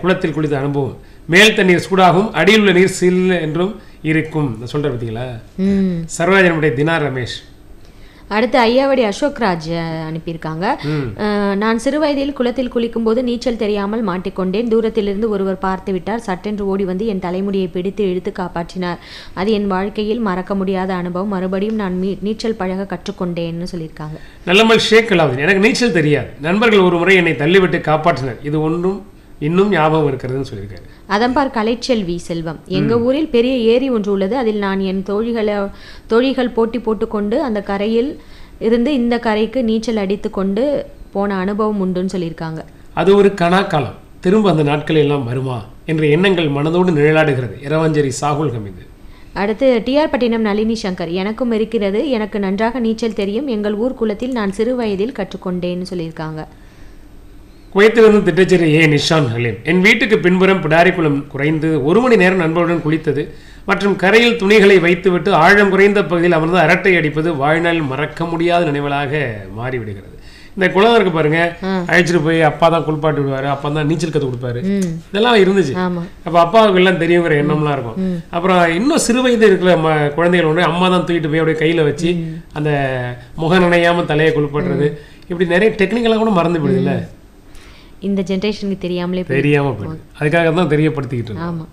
குளத்தில் குளித்த அனுபவம் மேல் தண்ணீர் சூடாகும் அடியில் உள்ள நீர் சில் என்றும் இருக்கும் சொல்ற பார்த்தீங்களா ம் சர்வராஜனுடைய தினா ரமேஷ் அடுத்து ஐயாவடி அசோக் ராஜ் அஹ், அனுப்பியிருக்காங்க ம். அஹ், நான் சிறுவயதில் குளத்தில் குளிக்கும்போது நீச்சல் தெரியாமல் மாட்டிக்கொண்டேன் தூரத்திலிருந்து ஒருவர் பார்த்து விட்டார் சட்டென்று ஓடி வந்து என் தலைமுடியை பிடித்து இழுத்து காப்பாற்றினார் அது என் வாழ்க்கையில் மறக்க முடியாத அனுபவம் மறுபடியும் நான் மீ- நீச்சல் பழக கற்றுக்கொண்டேன்னு சொல்லியிருக்காங்க நல்லமல் ஷேக் அலாவுதீன் எனக்கு நீச்சல் தெரியாது நண்பர்கள் ஒரு முறை என்னை தள்ளிவிட்டு காப்பாற்றினர் இது ஒன்றும் இன்னும் ஞாபகம் இருக்கிறதுன்னு சொல்லியிருக்காரு அதம்பார் கலைச்செல்வி செல்வம் எங்க ஊரில் பெரிய ஏரி ஒன்று உள்ளது அதில் நான் என் தோழிகளை தோழிகள் போட்டி போட்டுக்கொண்டு அந்த கரையில் இருந்து இந்த கரைக்கு நீச்சல் அடித்து கொண்டு போன அனுபவம் உண்டுன்னு சொல்லியிருக்காங்க அது ஒரு கணாக்காலம் திரும்ப அந்த நாட்கள் எல்லாம் வருமா என்ற எண்ணங்கள் மனதோடு நிழலாடுகிறது இரவஞ்சேரி சாகுல் ஹமீது அடுத்து டிஆர் பட்டினம் நளினி சங்கர் எனக்கும் இருக்கிறது எனக்கு நன்றாக நீச்சல் தெரியும் எங்கள் ஊர் குளத்தில் நான் சிறு வயதில் கற்றுக்கொண்டேன்னு சொல்லியிருக்காங்க குவைத்திலிருந்து திட்டச்சேரி ஏ நிஷான் ஹலீம் என் வீட்டுக்கு பின்புறம் பிடாரிக்குளம் குறைந்து ஒரு மணி நேரம் நண்பருடன் குளித்தது மற்றும் கரையில் துணிகளை வைத்துவிட்டு ஆழம் குறைந்த பகுதியில் அமர்ந்து அரட்டை அடிப்பது வாழ்நாளில் மறக்க முடியாத நினைவுகளாக மாறிவிடுகிறது இந்த குளம் இருக்கு பாருங்க அழைச்சிட்டு போய் அப்பா தான் குளிப்பாட்டி விடுவாரு அப்பா தான் நீச்சல் கத்து கொடுப்பாரு ம் இதெல்லாம் இருந்துச்சு ஆமா அப்ப அப்பாவுக்கு எல்லாம் தெரியுங்கிற எண்ணம்லாம் இருக்கும் அப்புறம் இன்னும் சிறு வயது இருக்கிற ம குழந்தைகள் ஒன்று அம்மா தான் தூக்கிட்டு போய் அப்படியே கையில வச்சு அந்த முகம் நனையாம தலையை குளிப்பாட்டுறது இப்படி நிறைய டெக்னிக்கெல்லாம் கூட மறந்து போயிடுதுல்ல இந்த ஜென்ரேஷனுக்கு தெரியாமலே போய் தெரியாம போயிடுது அதுக்காக தான் தெரியப்படுத்திக்கிட்டு இருக்கோம் ஆமா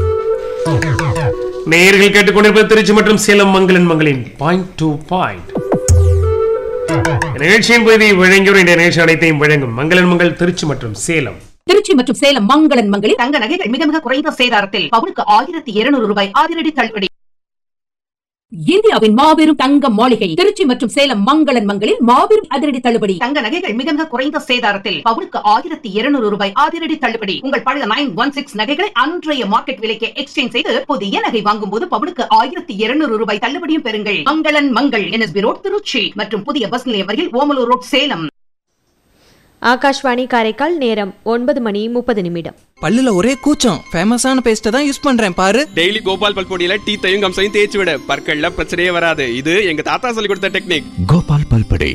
நேயர்கள் கேட்டுக்கொண்டிருப்பது திருச்சி மற்றும் சேலம் மங்களன் மங்களின் பாயிண்ட் டு பாயிண்ட் நிகழ்ச்சியின் பகுதி வழங்கியோர் இந்த நிகழ்ச்சி அனைத்தையும் வழங்கும் மங்களன் மங்கள் திருச்சி மற்றும் சேலம் திருச்சி மற்றும் சேலம் மங்களன் மங்களில் தங்க நகைகள் மிக மிக குறைந்த சேதாரத்தில் பவுனுக்கு ஆயிரத்தி இருநூறு ரூபாய் அதிரடி தள்ளுபடி இந்தியாவின் மாபெரும் தங்க மாளிகை திருச்சி மற்றும் சேலம் மங்களன் மங்களில் மாபெரும் அதிரடி தள்ளுபடி தங்க நகைகள் மிக மிக குறைந்த சேதாரத்தில் பவுனுக்கு ஆயிரத்தி இருநூறு ரூபாய் அதிரடி தள்ளுபடி உங்கள் பழைய நைன் ஒன் சிக்ஸ் நகைகளை அன்றைய மார்க்கெட் விலைக்கு எக்ஸ்சேஞ்ச் செய்து புதிய நகை வாங்கும் போது பவுனுக்கு ஆயிரத்தி இருநூறு ரூபாய் தள்ளுபடியும் பெறுங்கள் மங்களன் மங்கள் என்எஸ்பி ரோட் திருச்சி மற்றும் புதிய பஸ் நிலையம் அருகில் ஓமலூர் ரோட் சேலம் ஆகாஷ்வாணி காரைக்கால் நேரம் ஒன்பது மணி முப்பது நிமிடம் பல்லுல ஒரே கூச்சம் ஃபேமஸான பேஸ்ட்டை தான் யூஸ் பண்றேன் பாரு டெய்லி கோபால் பல்பொடியில டீத்தையும் கம்சையும் தேய்ச்சி விட பற்கள்ல பிரச்சனையே வராது இது எங்க தாத்தா சொல்லி கொடுத்த டெக்னிக் கோபால் பல்படை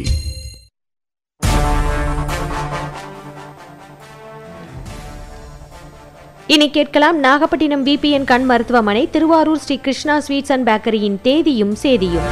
இனி கேட்கலாம் நாகப்பட்டினம் விபிஎன் கண் மருத்துவமனை திருவாரூர் ஸ்ரீ கிருஷ்ணா ஸ்வீட்ஸ் அண்ட் பேக்கரியின் தேதியும் சேதியும்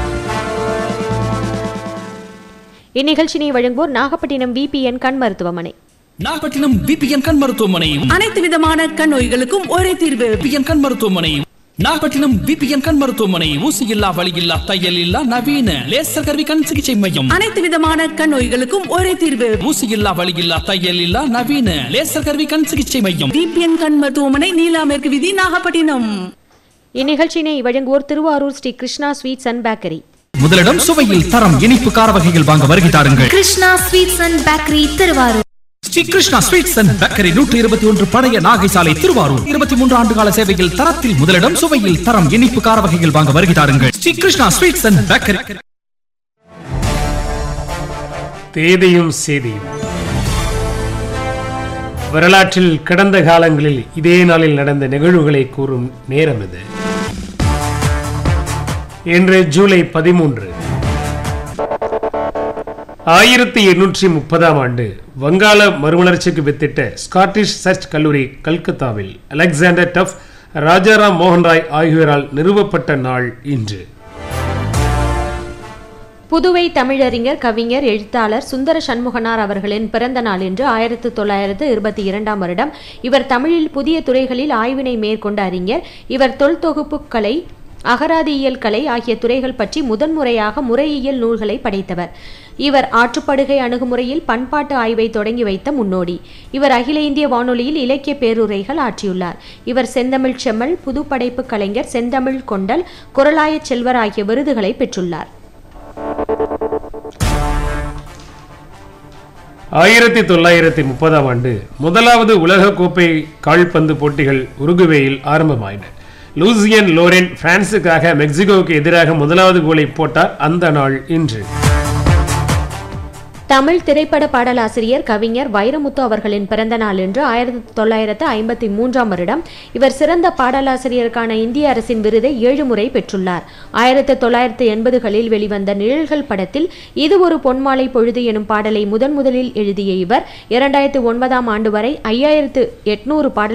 இந்நிகழ்ச்சினை வழங்குவோர் நாகப்பட்டினம் விபிஎன் கண் மருத்துவமனை நாகப்பட்டினம் பிபிஎன் கண் மருத்துவமனையும் அனைத்து விதமான கண் நோய்களுக்கும் ஒரே தீர்வு பிபிஎன் கண் மருத்துவமனையும் நாகப்பட்டினம் பிபிஎன் கண் மருத்துவமனை ஊசி இல்லா வலி இல்லா தையல் இல்லா நவீன லேசர் கருவி கண் சிகிச்சை மையம் அனைத்து விதமான கண் நோய்களுக்கும் ஒரே தீர்வு ஊசி இல்லா வலி இல்லா தையல் இல்லா நவீன லேசர் கருவி கண் சிகிச்சை மையம் பிபிஎன் கண் மருத்துவமனை நீலா மேற்கு விதி நாகப்பட்டினம் இந்நிகழ்ச்சினை வழங்குவோர் Thiruvarur Sri Krishna sweets and bakery முதலிடம் சுவையில் தரம் இனிப்பு கார வகைகள் வாங்க வருகை தாருங்கள் Krishna sweets and bakery Thiruvarur Sri Krishna sweets and bakery நூற்றி இருபத்தி ஒன்று பழைய நாகை சாலை திருவாரூர் இருபத்தி மூன்று ஆண்டு கால சேவையில் தரத்தில் முதலிடம் சுவையில் தரம் இனிப்பு கார வகைகள் வாங்க வருகை தாருங்கள் Sri Krishna sweets and bakery தேதியும் சேதியும் வரலாற்றில் கடந்த காலங்களில் இதே நாளில் நடந்த நிகழ்வுகளை கூறும் நேரம் இது இன்று ஜூலை பதிமூன்று ஆயிரத்தி எண்ணூற்றி முப்பதாம் ஆண்டு வங்காள மறுமலர்ச்சிக்கு வித்திட்ட ஸ்காட்டிஷ் சர்ச் கல்லூரி கல்கத்தாவில் அலெக்சாண்டர் டஃப் ராஜாராம் மோகன் ராய் ஆகியோரால் நிறுவப்பட்ட நாள் இன்று புதுவை தமிழறிஞர் கவிஞர் எழுத்தாளர் சுந்தர சண்முகனார் அவர்களின் பிறந்த நாள் என்று ஆயிரத்து தொள்ளாயிரத்து இருபத்தி இரண்டாம் வருடம் இவர் தமிழில் புதிய துறைகளில் ஆய்வினை மேற்கொண்ட அறிஞர் இவர் தொல்தொகுப்பு கலை அகராதியியல் கலை ஆகிய துறைகள் பற்றி முதன்முறையாக முறையியல் நூல்களை படைத்தவர் இவர் ஆற்றுப்படுகை அணுகுமுறையில் பண்பாட்டு ஆய்வை தொடங்கி வைத்த முன்னோடி இவர் அகில இந்திய வானொலியில் இலக்கிய பேருரைகள் ஆற்றியுள்ளார் இவர் செந்தமிழ் செம்மல் புதுப்படைப்பு கலைஞர் செந்தமிழ் கொண்டல் குரலாயச் செல்வர் ஆகிய விருதுகளை பெற்றுள்ளார் ஆயிரத்தி தொள்ளாயிரத்தி முப்பதாம் ஆண்டு முதலாவது உலக கோப்பை கால்பந்து போட்டிகள் உருகுவேயில் ஆரம்பமாயின லூசியன் லோரென் பிரான்சுக்காக மெக்சிகோவுக்கு எதிராக முதலாவது கோலை போட்டார் அந்த நாள் இன்று தமிழ் திரைப்பட பாடலாசிரியர் கவிஞர் வைரமுத்து அவர்களின் பிறந்த நாள் என்று ஆயிரத்தி தொள்ளாயிரத்து ஐம்பத்தி மூன்றாம் வருடம் இவர் சிறந்த பாடலாசிரியருக்கான இந்திய அரசின் விருதை ஏழு முறை பெற்றுள்ளார் ஆயிரத்தி தொள்ளாயிரத்து எண்பதுகளில் வெளிவந்த நிழல்கள் படத்தில் இது ஒரு பொன்மாலை பொழுது எனும் பாடலை முதன் முதலில் எழுதிய இவர் இரண்டாயிரத்து ஒன்பதாம் ஆண்டு வரை ஐயாயிரத்து எட்நூறு பாடல்